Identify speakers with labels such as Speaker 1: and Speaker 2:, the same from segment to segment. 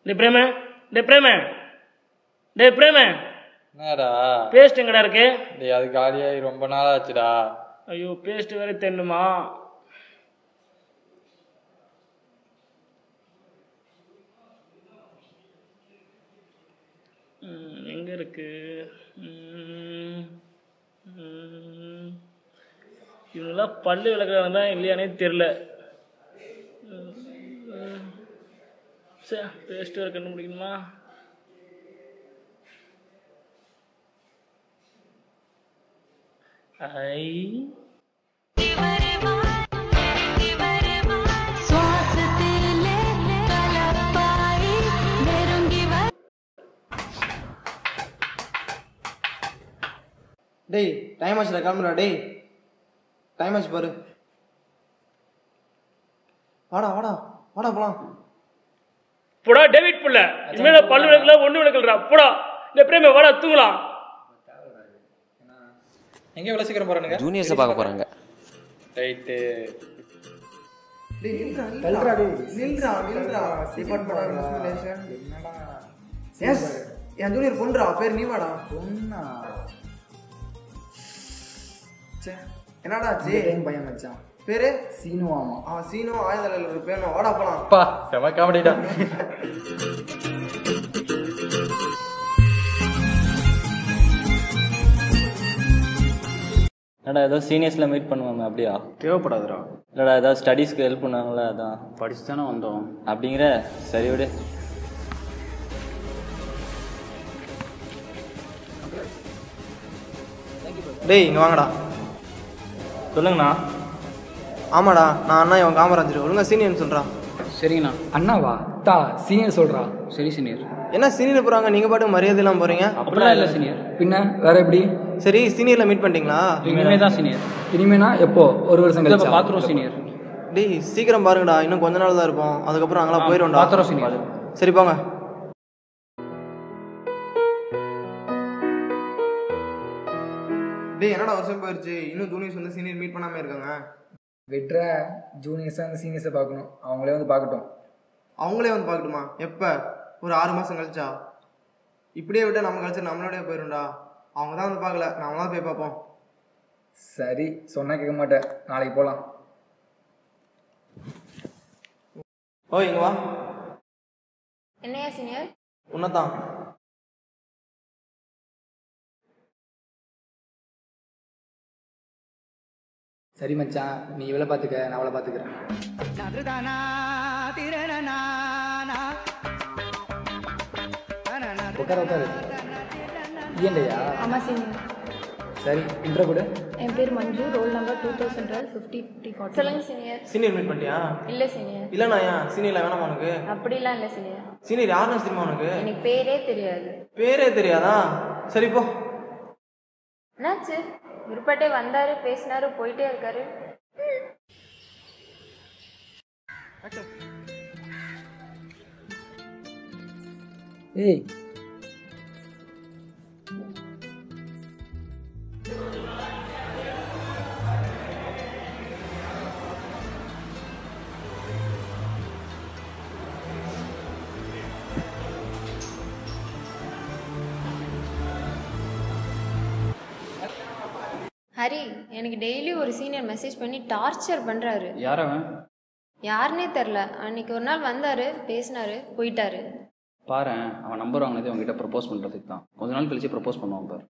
Speaker 1: டே பிரேம டே பிரேம டே பிரேம
Speaker 2: என்னடா
Speaker 1: பேஸ்ட் எங்கடா இருக்கு
Speaker 2: டேய் அது காலியாகி ரொம்ப நாள் ஆச்சுடா
Speaker 1: ஐயோ பேஸ்ட் வேற தென்னுமா ம், எங்க இருக்கு ம், ம். இவங்கெல்லாம் பல்லு விளக்குறாங்க தான் இல்லையானே தெரில சே பேஸ்ட் வேறு கண்டுபிடிக்கணுமா ஐ
Speaker 3: டேய் டைம் ஆச்சுடா கிளம்புடா டேய் டைம் ஆச்சு பாரு வாடா வாடா வாடா போலாம்
Speaker 1: போடா டேவிட் புள்ள இனிமேல பல்லு விளக்கல ஒண்ணு விளக்கலடா போடா இந்த பிரேம வாடா தூங்கலாம்
Speaker 2: எங்கே இவ்வளோ சீக்கிரம் போகிறானுங்க
Speaker 4: ஜூனியர்ஸை பார்க்க போகிறாங்க
Speaker 2: ரைட்டு
Speaker 3: டேய் நில்றா நில்றா டேய் நில்றா நில்றா டிபார்ட்மெண்ட் ஆஃப் இன்ஸ்பிரேஷன் எஸ் என் ஜூனியர் பொண்ணுடா பேர் நீ வாடா
Speaker 5: பொண்ணா
Speaker 3: ச்சே என்னடா ஆச்சு
Speaker 5: பையன் மச்சான்
Speaker 3: பேரு
Speaker 5: சீனுவாமா
Speaker 3: அவன் சீனோ ஆயுதலையில் ஒரு பேர் வாடா போலாம்
Speaker 2: அப்பா செம காமெடிடா
Speaker 6: இல்லைடா ஏதோ சீனியர்ஸில் மீட் பண்ணுவாங்க அப்படியா
Speaker 7: தேவைப்படாதுடா
Speaker 6: இல்லைடா ஏதாவது ஸ்டடீஸ்க்கு ஹெல்ப் பண்ணாங்களா அதான்
Speaker 7: படிச்சு தானே வந்தோம்
Speaker 6: அப்படிங்கிற சரி விடு
Speaker 3: டேய் இங்க வாங்கடா
Speaker 1: சொல்லுங்கண்ணா
Speaker 3: ஆமாடா நான் அண்ணா இவன் காமராஜர் ஒழுங்கா சீனியர்னு சொல்றா
Speaker 7: சரிங்கண்ணா
Speaker 5: அண்ணாவா தா சீனியர் சொல்றா
Speaker 7: சரி சீனியர்
Speaker 3: என்ன சீனியர் போறாங்க நீங்க பாட்டுக்கு மரியாதை இல்லாம போறீங்க
Speaker 7: அப்படிலாம் இல்லை சீனியர்
Speaker 5: பின்ன வேற எப்படி
Speaker 3: சரி சீனியர்ல மீட் பண்ணிட்டீங்களா
Speaker 7: இனிமே தான் சீனியர்
Speaker 5: இனிமேனா எப்போ ஒரு வருஷம்
Speaker 7: இப்போ
Speaker 5: கழிச்சா
Speaker 7: பார்த்துருவோம் சீனியர்
Speaker 3: டேய் சீக்கிரம் பாருங்கடா இன்னும் கொஞ்ச நாள் தான் இருப்போம் அதுக்கப்புறம் அங்கெல்லாம் போயிடும்டா
Speaker 7: பார்த்துருவோம் சீனியர்
Speaker 3: சரி போங்க டேய் என்னடா வருஷம் போயிருச்சு இன்னும் ஜூனியர்ஸ் வந்து சீனியர் மீட் பண்ணாம இருக்காங்க
Speaker 5: வெட்டுற ஜூனியர்ஸாக வந்து சீனியர்ஸை பார்க்கணும் அவங்களே வந்து பார்க்கட்டும்
Speaker 3: அவங்களே வந்து பார்க்கட்டுமா எப்போ ஒரு ஆறு மாதம் கழிச்சா இப்படியே விட்டா நம்ம கழிச்சு நம்மளோடய போயிடும்டா அவங்க தான் வந்து பார்க்கல நாம தான் போய் பார்ப்போம்
Speaker 5: சரி சொன்னா கேட்க மாட்டேன் நாளைக்கு போகலாம்
Speaker 3: ஓ இங்க வா
Speaker 8: என்னையா சீனியர்
Speaker 3: உன்னதான்
Speaker 5: சரி மச்சான் நீ இவளை பார்த்துக்க நான் அவளை பார்த்துக்கிறேன் உட்கார உட்காரு ஏன்லையா
Speaker 8: ஆமாம் சீனியர்
Speaker 5: சரி இன்ட்ரோ கொடு
Speaker 8: என் பேர் Manju roll number two thousand twelve fifty fifty forty சொல்லுங்க சீனியர்
Speaker 3: சீனியர் மீட் பண்ணிட்டியா
Speaker 8: இல்லை சீனியர்
Speaker 3: இல்லைண்ணா ஏன் சீனியர்ல வேணாமா உனக்கு
Speaker 8: அப்படிலாம் இல்லை சீனியர்
Speaker 3: சீனியர் யாருன்னு தெரியுமா உனக்கு
Speaker 8: எனக்கு பேரே தெரியாது
Speaker 3: பேரே தெரியாதா சரி போ
Speaker 8: என்னாச்சு விருப்பட்டே வந்தாரு பேசினாரு போயிட்டே இருக்காரு
Speaker 5: ஏய்
Speaker 8: ஹரி எனக்கு டெய்லி ஒரு சீனியர் மெசேஜ் பண்ணி டார்ச்சர் பண்ணுறாரு
Speaker 7: யார் அவன்
Speaker 8: யாருன்னே தெரில அன்னைக்கு ஒரு நாள் வந்தாரு பேசினாரு போயிட்டாரு
Speaker 7: பாரேன் அவன் நம்பர் வாங்கினதே அவங்ககிட்ட ப்ரப்போஸ் பண்ணுறதுக்கு தான் கொஞ்ச நாள் கழிச்சு ப்ரப்போஸ் பண்ணுவான் பாரு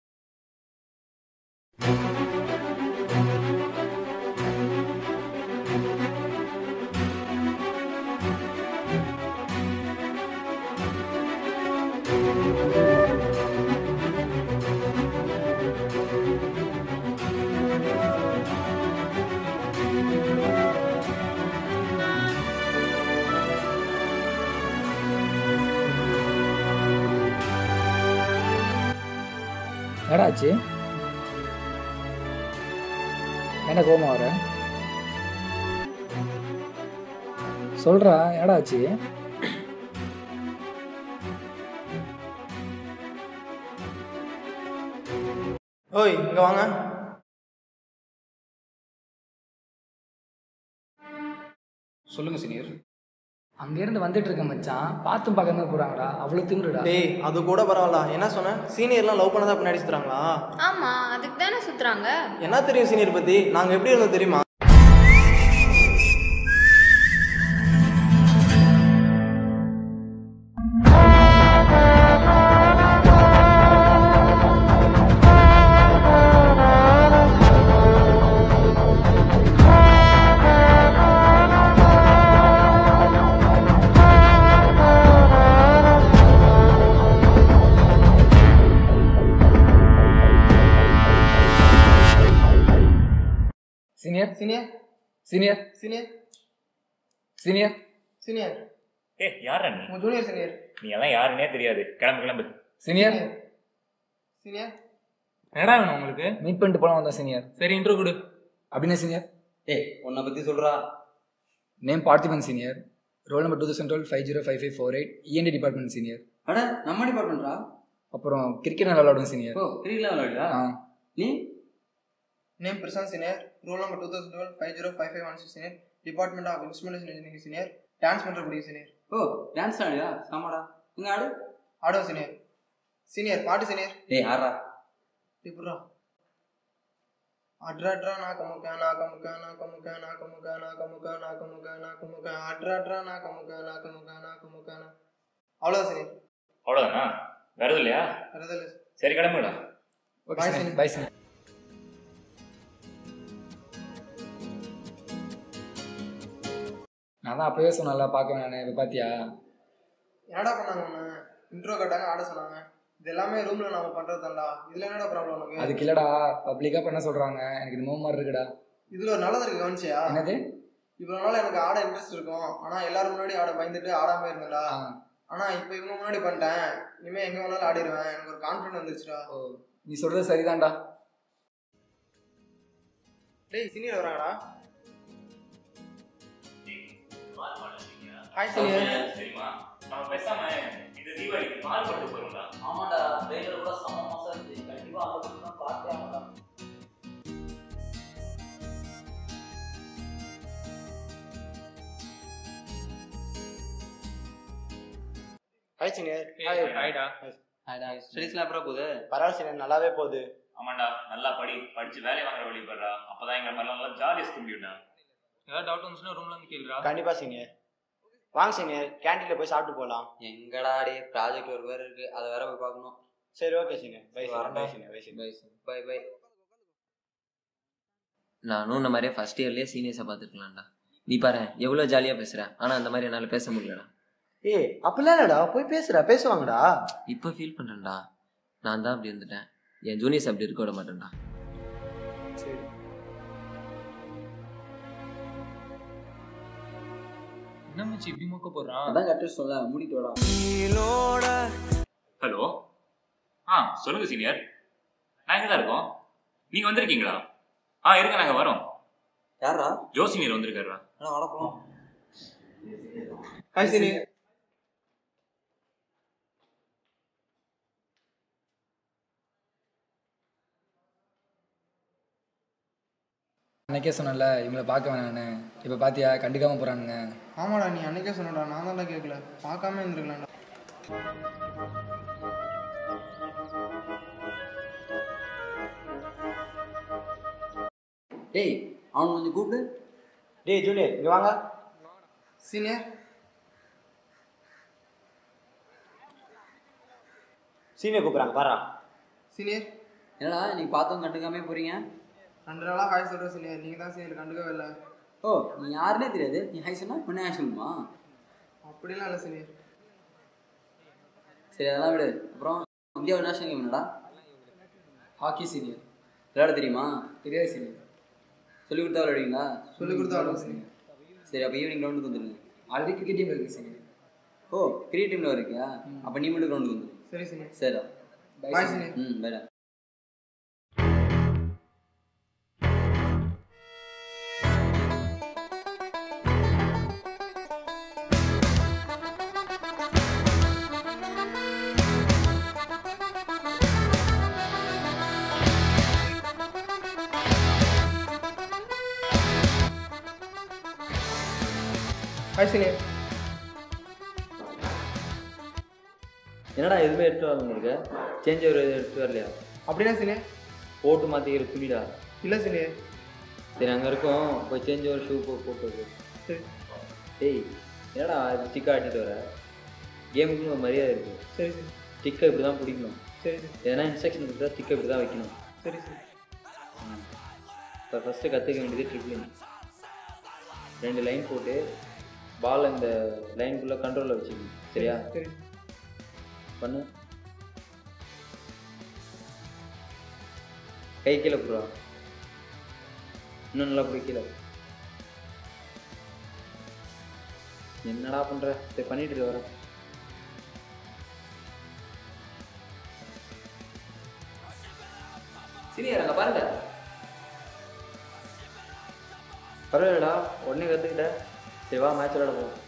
Speaker 5: என்னடாச்சு என்ன கோமா வர சொல்றா என்னடாச்சு
Speaker 3: ஓய் இங்க வாங்க
Speaker 7: சொல்லுங்க சீனியர்
Speaker 5: அங்கேருந்து வந்துட்டு இருக்கேன் மச்சான் பார்த்தும் பார்க்காம போகிறாங்கடா அவ்வளோ திமிருடா
Speaker 3: டேய் அது கூட பரவாயில்ல என்ன சொன்னேன் சீனியர்லாம் லவ் பண்ணதா பின்னாடி சுத்துறாங்களா
Speaker 8: ஆமா அதுக்கு தானே சுத்துறாங்க
Speaker 3: என்ன தெரியும் சீனியர் பத்தி நாங்க எப்படி இருந்தோம் தெரியுமா
Speaker 5: senior
Speaker 3: senior
Speaker 5: senior
Speaker 3: senior
Speaker 5: senior
Speaker 3: senior
Speaker 4: ஏய் யாரா நீ
Speaker 3: உங்க ஜூனியர் சீனியர்
Speaker 4: நீ எல்லாம் யாருன்னே தெரியாது கிளம்பு கிளம்பு
Speaker 5: சீனியர்
Speaker 3: சீனியர்
Speaker 2: என்னடா வேணும் உங்களுக்கு
Speaker 5: மீட் பண்ணிட்டு போலாம் வந்தோம் சீனியர்
Speaker 2: சரி இன்ட்ரோ கொடு
Speaker 5: அப்படின்னா சீனியர்
Speaker 7: ஏய் உன்னை பற்றி சொல்கிறா
Speaker 5: name Parthiban senior roll number two thousand twelve five zero five five four eight ENT department senior
Speaker 7: அட நம்ம டிபார்ட்மெண்ட்ரா
Speaker 5: அப்புறம் கிரிக்கெட் நல்லா விளாடுவோம் சீனியர்
Speaker 7: ஓ கிரிக்கெட்லாம் விளையாடுடா
Speaker 5: ஆ
Speaker 7: நீ
Speaker 3: name Prashanth senior roll number two thousand twelve five zero five five one six senior department of instrumentation engineering senior dance பண்ணுற பிடிக்கும் சீனியர்
Speaker 7: ஓ டான்ஸ் ஆடுயா சாமாடா இங்கே ஆடு
Speaker 3: ஆடுவோம் சீனியர் சீனியர் பாட்டு சீனியர்
Speaker 7: டேய் ஆடுறா
Speaker 3: இப்படா அட்ரா அட்ரா நான் கமுக்க நான் கமுக்க நான் கமுக்க நான் கமுக்க நான் கமுக்க நான் கமுக்க நான் கமுக்க அட்ரா அட்ரா நான் கமுக்க நான் கமுக்க நான் கமுக்க நான் அவ்வளோதான் சீனியர்
Speaker 4: அவ்வளோதானா வேற எதுவும் இல்லையா
Speaker 3: வேறு எதுவும் இல்லை
Speaker 4: சரி கிளம்புடா
Speaker 5: okay
Speaker 3: Bye,
Speaker 5: senior
Speaker 3: senior.
Speaker 5: Bye senior நான் தான் அப்பவே சொன்னல பார்க்க வேணானே இப்போ பார்த்தியா
Speaker 3: என்னடா பண்ணாங்க ஒன்று இன்ட்ரோ கேட்டாங்க ஆட சொன்னாங்க இது எல்லாமே ரூமில் நாம பண்ணுறது தான்டா இதில் என்னடா ப்ராப்ளம் உனக்கு
Speaker 5: அதுக்கு இல்லடா பப்ளிக்காக பண்ண சொல்கிறாங்க எனக்கு இது மாதிரி இருக்குடா
Speaker 3: இதில் ஒரு நல்லது இருக்கு கவனிச்சியா
Speaker 5: என்னது
Speaker 3: இவ்வளோ நாள் எனக்கு ஆட இன்ட்ரெஸ்ட் இருக்கும் ஆனால் எல்லாரும் முன்னாடி ஆட பயந்துட்டு ஆடாமல் இருந்தேன்டா
Speaker 5: ஆ
Speaker 3: ஆனால் இப்போ இவங்க முன்னாடி பண்ணிட்டேன் இனிமேல் எங்கே வேணாலும் ஆடிடுவேன் எனக்கு ஒரு கான்ஃபிடன்ட் வந்துருச்சுடா
Speaker 5: ஓ நீ சொல்கிறது சரிதான்டா
Speaker 3: டேய் சீனியர் வராங்கடா ஹாய் சீனியர்
Speaker 4: சரிமா நம்ம பேசாம இந்த தீபாவளி மால் பட்டு போறோம்டா
Speaker 7: ஆமாடா ட்ரெயிலர் கூட செம்ம மாசம் இருந்துச்சு கண்டிப்பாக அந்த பக்கம் தான் பார்த்தே ஆமாடா
Speaker 3: ஹாய் சீனியர்
Speaker 2: ஹாய்டா
Speaker 7: ஸ்டடீஸ்லாம் எப்பறம் போகுது
Speaker 3: பரவாயில்ல சீனியர் நல்லாவே போகுது
Speaker 4: ஆமாண்டா நல்லா படி படிச்சு வேலை வாங்குற வழி படுறா அப்பதான் எங்க மாதிரிலாம் நல்லா ஜாலியா இருக்க முடியும்டா
Speaker 2: ஏதாவது டவுட் வந்துச்சுன்னா ரூம்ல வந்து கேளுடா
Speaker 3: கண்டிப்பாக சீனியர் வாங்க சீனியர் கேண்டீனில் போய் சாப்பிட்டு போகலாம்
Speaker 7: எங்கடா டே ப்ராஜெக்ட் ஒரு வேறு இருக்கு அதை வேற போய் பார்க்கணும்
Speaker 3: சரி ஓகே சீனியர் பை
Speaker 7: வரேன்டா.
Speaker 3: Bye senior bye senior
Speaker 7: bye bye bye
Speaker 9: நானும் இந்த மாதிரியே ஃபர்ஸ்ட் இயர்லேயே சீனியர்ஸை பார்த்துருக்கலாம்டா நீ பாரு எவ்வளோ ஜாலியாக பேசுகிற ஆனால் அந்த மாதிரி என்னால் பேச முடியலடா
Speaker 3: ஏய் அப்படிலாம் இல்லடா போய் பேசுடா பேசுவாங்கடா
Speaker 9: இப்போ ஃபீல் பண்ணுறேன்டா நான் தான் அப்படி இருந்துட்டேன் என் ஜூனியர்ஸ் அப்படி இருக்க விட மாட்டேன்டா
Speaker 3: சரி
Speaker 2: என்ன மச்சி இப்படி மொக்க போடுறான்
Speaker 7: அதான் கரெக்டாக சொல்ல மூடிட்டு வாடா
Speaker 4: ஹலோ ஆ சொல்லுங்க சீனியர் நான் எங்க தான் இருக்கோம் நீங்க வந்திருக்கீங்களா ஆ இருங்க நாங்க வரோம்
Speaker 7: யாரா
Speaker 4: ஜோ சீனியர் வந்திருக்காருடா
Speaker 7: அதான் வாடா போலாம்
Speaker 3: ஹாய் சீனியர்
Speaker 5: அன்னைக்கே சொன்னல இவங்கள பார்க்க வேணான்னு இப்போ பார்த்தியா கண்டுக்காம போகிறானுங்க
Speaker 3: ஆமாடா நீ அன்னைக்கே சொன்னடா நான் தான்டா கேட்கல பார்க்காம இருந்திருக்கலாம்டா
Speaker 7: டேய் அவன் கொஞ்சம் கூப்பிடு
Speaker 3: டேய் ஜூனியர் இங்க வாங்க சீனியர் சீனியர் கூப்பிட்றாங்க பாரா சீனியர்
Speaker 7: என்னடா இன்னைக்கு பார்த்தவங்க கண்டுக்காமே போறீங்க
Speaker 3: ரெண்டு நாளாக ஹாய் சொல்கிறேன் சீனியர் நீங்கள் தான் சீனியர் கண்டுக்கவே இல்லை
Speaker 7: ஓ நீ யாருன்னே தெரியாது நீ ஹை சொன்னா உடனே ஹை சொல்லுமா
Speaker 3: அப்படிலாம் இல்லை சீனியர்
Speaker 7: சரி அதெல்லாம் விடு அப்புறம் இந்தியாவோட நேஷனல் கேம் என்னடா
Speaker 5: ஹாக்கி சீனியர்
Speaker 7: விளையாட தெரியுமா
Speaker 5: தெரியாது சீனியர்
Speaker 7: சொல்லி கொடுத்தா விளையாடுவீங்களா
Speaker 3: சொல்லி கொடுத்தா ஆடுவோம் சீனியர்
Speaker 7: சரி அப்போ ஈவினிங் கிரவுண்டுக்கு வந்துடுங்க
Speaker 5: ஆல்ரெடி கிரிக்கெட் டீம் இருக்குது சீனியர்
Speaker 7: ஓ கிரிக்கெட் டீமில் இருக்கியா அப்போ நீ மட்டும் கிரவுண்டுக்கு வந்துடு
Speaker 3: சரி சீனியர்
Speaker 7: சரிடா
Speaker 3: பாய் சீனியர்
Speaker 7: ம் பைடா
Speaker 3: ஹாய் சீனியர்
Speaker 6: என்னடா எதுவுமே எடுத்து வரல இருக்க சேஞ்ச் ஒரு எடுத்து வரலையா
Speaker 3: அப்படின்னா சீனியர்
Speaker 6: போட்டு மாற்றிக்கிற துணிடா
Speaker 3: இல்லை சீனியர்
Speaker 6: சரி அங்கே இருக்கோம் போய் சேஞ்ச் ஒரு ஷூ போ போட்டு வை.
Speaker 3: சரி
Speaker 6: டேய் என்னடா ஸ்டிக் ஆட்டிட்டு வர கேமுக்குன்னு ஒரு மரியாதை இருக்கு
Speaker 3: சரி சரி
Speaker 6: ஸ்டிக்கை இப்படி தான் பிடிக்கணும்
Speaker 3: சரி சரி
Speaker 6: எதனா இன்ஸ்ட்ரக்ஷன் கொடுத்தா ஸ்டிக்கை இப்படி தான் வைக்கணும்
Speaker 3: சரி சரி
Speaker 6: இப்போ ஃபஸ்ட்டு கற்றுக்க வேண்டியது ட்ரிப்ளிங் ரெண்டு லைன் போட்டு பால் இந்த லைனுக்குள்ளே கண்ட்ரோலில் வச்சுக்கணும் சரியா
Speaker 3: சரி
Speaker 6: பண்ணு கை கீழே போடுவா இன்னும் நல்லா போய் கீழே என்னடா பண்ற சரி பண்ணிட்டு இரு, வரேன்
Speaker 9: சீனியர் அங்கே பாருங்க
Speaker 6: பரவாயில்லடா உடனே கற்றுக்கிட்ட சரி வா மேட்ச் விளாட போவோம்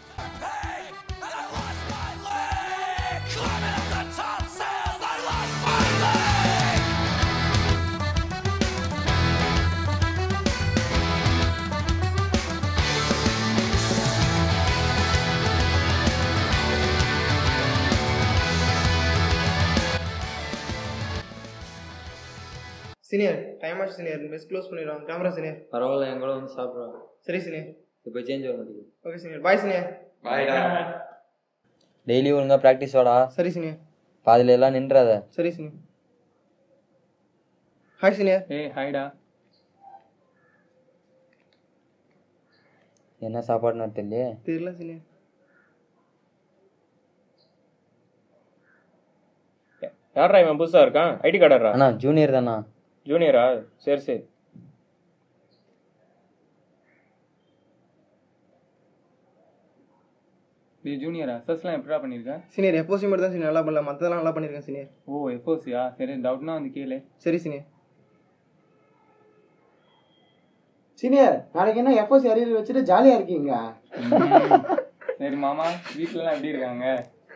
Speaker 3: சீனியர் டைம் ஆச்சு சீனியர் மெஸ் க்ளோஸ் பண்ணிடுவாங்க கேமரா சீனியர்
Speaker 6: பரவாயில்ல என் கூட வந்து சாப்பிட்றோம்
Speaker 3: சரி சீனியர்
Speaker 6: இப்போ சேஞ்ச் ஆக மாட்டேங்குது
Speaker 3: okay senior bye senior
Speaker 6: daily ஒழுங்கா ப்ராக்டிஸ் வாடா
Speaker 3: சரி சீனியர்
Speaker 6: பாதியில எல்லாம் நின்றாத
Speaker 3: சரி சீனியர் ஹாய் சீனியர்
Speaker 2: ஏய் ஹாய்டா
Speaker 6: என்ன சாப்பாடுன்னு தெரியலையே
Speaker 3: தெரியல சீனியர்
Speaker 1: யாரா இவன் புதுசா இருக்கான் ஐடி கார்டரா
Speaker 6: அண்ணா ஜூனியர் தானா
Speaker 1: ஜூனியரா சரி சரி
Speaker 2: நீ ஜூனியரா அசஸ்லாம் எப்படா பண்ணியிருக்க
Speaker 3: சீனியர் எப்போசி மட்டும் தான் சீனியர் நல்லா பண்ணல மற்றதெல்லாம் நல்லா பண்ணியிருக்கேன் சீனியர்
Speaker 2: ஓ எஃப்ஓசியா சரி டவுட்னா வந்து கேளு
Speaker 3: சரி சீனியர்
Speaker 10: சீனியர் நாளைக்கு என்ன எஃப்ஓசி அரியர் வச்சுட்டு ஜாலியா இருக்கீங்க
Speaker 2: சரி மாமா வீட்லலாம் எப்படி இருக்காங்க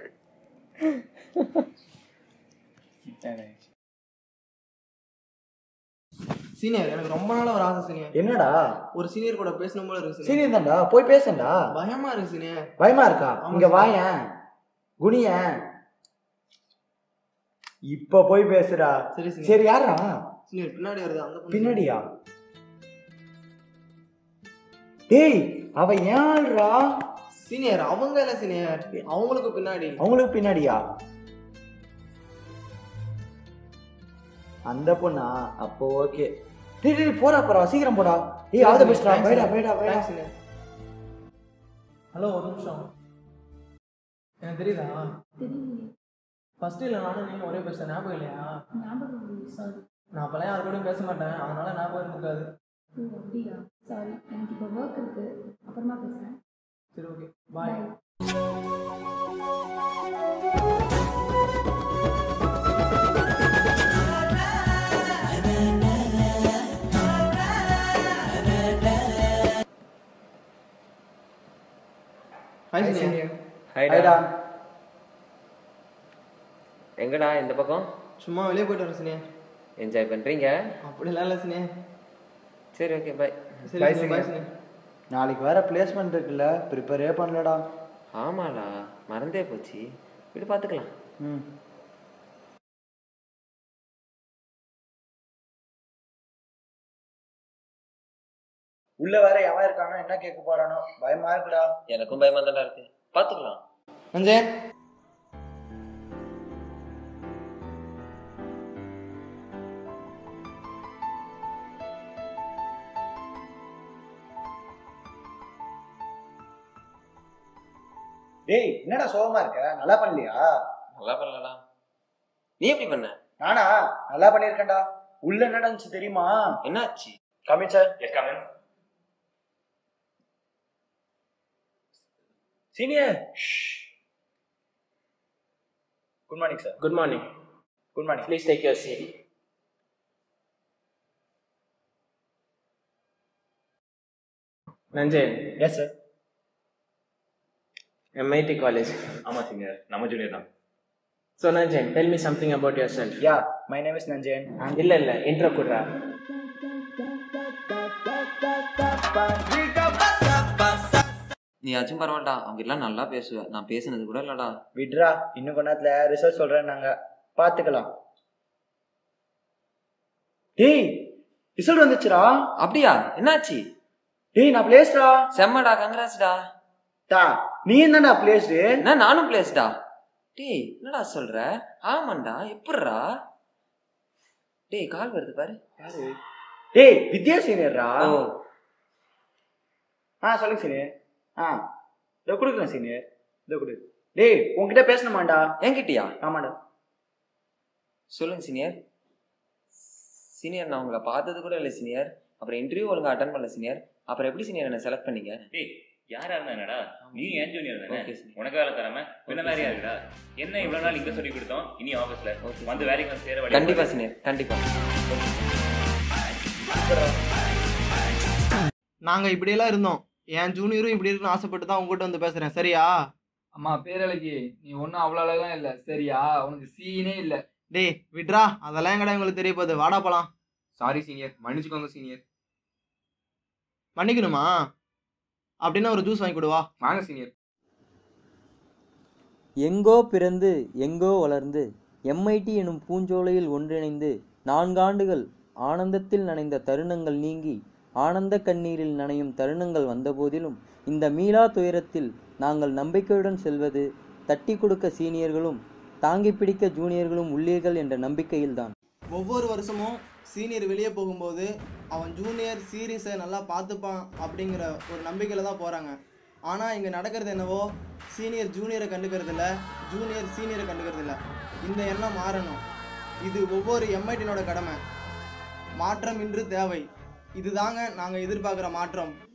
Speaker 3: சீனியர் எனக்கு ரொம்ப நாளா ஒரு ஆசை சீனியர்
Speaker 10: என்னடா
Speaker 3: ஒரு சீனியர் கூட பேசணும் போல இருக்கு
Speaker 10: சீனியர் தான்டா போய் பேசண்டா
Speaker 3: பயமா இருக்கு சீனியர்
Speaker 10: பயமா இருக்கா
Speaker 3: ஆமா
Speaker 10: இங்க
Speaker 3: senior.
Speaker 10: வாயேன் குனியேன் இப்ப போய் பேசுடா
Speaker 3: சரி சீனியர்
Speaker 10: சரி யாரா
Speaker 3: சீனியர் பின்னாடி வருது அந்த பொண்ணு.
Speaker 10: பின்னாடியா டேய் அவ ஏன்டா
Speaker 3: சீனியர் அவங்க இல்ல சீனியர் அவங்களுக்கு பின்னாடி
Speaker 10: அவங்களுக்கு பின்னாடியா அந்த பொண்ணா அப்போ ஓகே டேய் டேய் போடா போடா சீக்கிரம் போடா டேய் ஆல் தி பெஸ்ட்ரா பைடா பைடா பைடா
Speaker 3: சீனியர்
Speaker 11: ஹலோ ஒரு நிமிஷம் எனக்கு தெரியுதா ஃபர்ஸ்ட் இல்லை நானும் நீங்க ஒரே பேச ஞாபகம் இல்லையா நான் அப்பெல்லாம் யாரு கூடயும் பேச மாட்டேன் அதனால ஞாபகம் இருக்காது
Speaker 12: அப்படியா சாரி எனக்கு இப்போ ஒர்க் இருக்கு அப்புறமா பேசுறேன்
Speaker 11: சரி ஓகே பாய்
Speaker 3: ஹாய் சீனியர்
Speaker 9: ஹைடா எங்கடா இந்த பக்கம்
Speaker 3: சும்மா வெளியே போயிட்டு வரேன் சீனியர்
Speaker 9: என்ஜாய் பண்ணுறீங்க
Speaker 3: அப்படிலாம் இல்லை சீனியர்
Speaker 9: சரி ஓகே பை
Speaker 3: சரி
Speaker 10: Bye,
Speaker 3: senior bye
Speaker 10: senior.
Speaker 3: Senior
Speaker 10: நாளைக்கு வேற பிளேஸ்மெண்ட் இருக்குல்ல ப்ரிப்பேரே பண்ணலடா
Speaker 9: ஆமாடா மறந்தே போச்சு விடு பார்த்துக்கலாம்
Speaker 10: ம் உள்ள வேற எவன் இருக்கானோ என்ன கேட்க போறானோ பயமா இருக்குடா
Speaker 9: எனக்கும் பயமா தான்டா இருக்கு பார்த்துக்கலாம்
Speaker 3: அஞ்சே
Speaker 10: டேய் என்னடா சோகமா இருக்க நல்லா பண்ணலையா
Speaker 9: நல்லா பண்ணலடா நீ எப்படி பண்ண
Speaker 10: நானா நல்லா பண்ணியிருக்கேன்டா உள்ள என்ன நடந்துச்சு தெரியுமா
Speaker 9: என்னாச்சு
Speaker 10: coming sir
Speaker 4: yes come in
Speaker 10: senior good morning sir
Speaker 1: good morning
Speaker 10: good morning
Speaker 1: please take your seat Nanjan
Speaker 10: yes sir
Speaker 1: MIT college
Speaker 4: ஆமா சீனியர் நம்ம ஜூனியர் தான்
Speaker 1: so Nanjan tell me something about yourself
Speaker 10: yeah my name is Nanjan
Speaker 1: இல்ல இல்ல intro குட்ரா
Speaker 9: நீ ஆச்சும் பரவாயில்லடா அவங்க எல்லாம் நல்லா பேசுவ நான் பேசுனது கூட இல்லடா
Speaker 10: விட்ரா இன்னும் கொஞ்ச நேரத்துல ரிசல்ட் சொல்றேன் நாங்க பாத்துக்கலாம் டேய் ரிசல்ட் வந்துச்சுடா
Speaker 9: அப்படியா என்னாச்சு
Speaker 10: டேய் நான் பிளேஸ்டா
Speaker 9: செம்மடா கங்கராஸ்டா
Speaker 10: டா நீ என்னடா பிளேஸ்டு
Speaker 9: என்ன நானும் பிளேஸ்டா டேய் என்னடா சொல்ற ஆமாண்டா எப்படிடா டேய் கால் வருது பாரு யாரு
Speaker 10: டேய் வித்யா சீனியர்ரா
Speaker 9: ஓ
Speaker 10: ஆ சொல்லுங்க சீனியர் ஆ இதோ கொடுக்குறேன் சீனியர் இதோ கொடு டேய் உன்கிட்ட பேசணுமாண்டா
Speaker 9: என்கிட்டயா
Speaker 10: ஆமாடா
Speaker 9: சொல்லுங்க சீனியர் சீனியர் நான் உங்களை பார்த்தது கூட இல்லை சீனியர் அப்புறம் இன்டர்வியூ ஒழுங்கா அட்டன் பண்ணல சீனியர் அப்புறம் எப்படி சீனியர் என்ன செலக்ட் பண்ணீங்க
Speaker 4: டேய் யாரா இருந்தா என்னடா நீ ஏன் ஜூனியர் தானே
Speaker 9: Okay, sir.
Speaker 4: உனக்கு வேலை தராம பின்ன வேற யாருடா என்ன இவ்வளவு நாள் இங்க சொல்லி கொடுத்தோம் இனி ஆபீஸ்ல
Speaker 9: Okay,
Speaker 4: வந்து வேலைக்கு வந்து சேர வழி
Speaker 9: கண்டிப்பா
Speaker 4: பாரு.
Speaker 9: சீனியர் கண்டிப்பா
Speaker 3: நாங்க இப்படியெல்லாம் இருந்தோம் என் ஜூனியரும் இப்படி இருக்குன்னு ஆசைப்பட்டு தான் உங்ககிட்ட வந்து பேசுறேன் சரியா
Speaker 5: அம்மா பேரழகி நீ ஒன்றும் அவ்வளோ அழகாலாம் இல்லை சரியா உனக்கு சீனே இல்லை
Speaker 3: டேய் விட்ரா அதெல்லாம் எங்கடா உங்களுக்கு தெரிய போகுது வாடா போலாம்
Speaker 2: சாரி சீனியர் மன்னிச்சுக்கோங்க சீனியர்
Speaker 3: மன்னிக்கணுமா அப்படின்னா ஒரு ஜூஸ் வாங்கி கொடுவா
Speaker 2: வாங்க சீனியர்
Speaker 6: எங்கோ பிறந்து எங்கோ வளர்ந்து எம்ஐடி எனும் பூஞ்சோலையில் ஒன்றிணைந்து நான்காண்டுகள் ஆனந்தத்தில் நனைந்த தருணங்கள் நீங்கி ஆனந்த கண்ணீரில் நனையும் தருணங்கள் வந்தபோதிலும் இந்த மீளா துயரத்தில் நாங்கள் நம்பிக்கையுடன் செல்வது தட்டி கொடுக்க சீனியர்களும் தாங்கி பிடிக்க ஜூனியர்களும் உள்ளீர்கள் என்ற நம்பிக்கையில்தான்
Speaker 3: ஒவ்வொரு வருஷமும் சீனியர் வெளியே போகும்போது அவன் ஜூனியர் சீரியஸை நல்லா பார்த்துப்பான் அப்படிங்கிற ஒரு நம்பிக்கையில் தான் போகிறாங்க ஆனால் இங்கே நடக்கிறது என்னவோ சீனியர் ஜூனியரை கண்டுக்கிறது இல்ல ஜூனியர் சீனியரை கண்டுக்கிறது இல்ல இந்த எண்ணம் மாறணும் இது ஒவ்வொரு எம்ஐடினோட கடமை மாற்றம் இன்று தேவை இதுதாங்க நாங்கள் எதிர்பார்க்குற மாற்றம்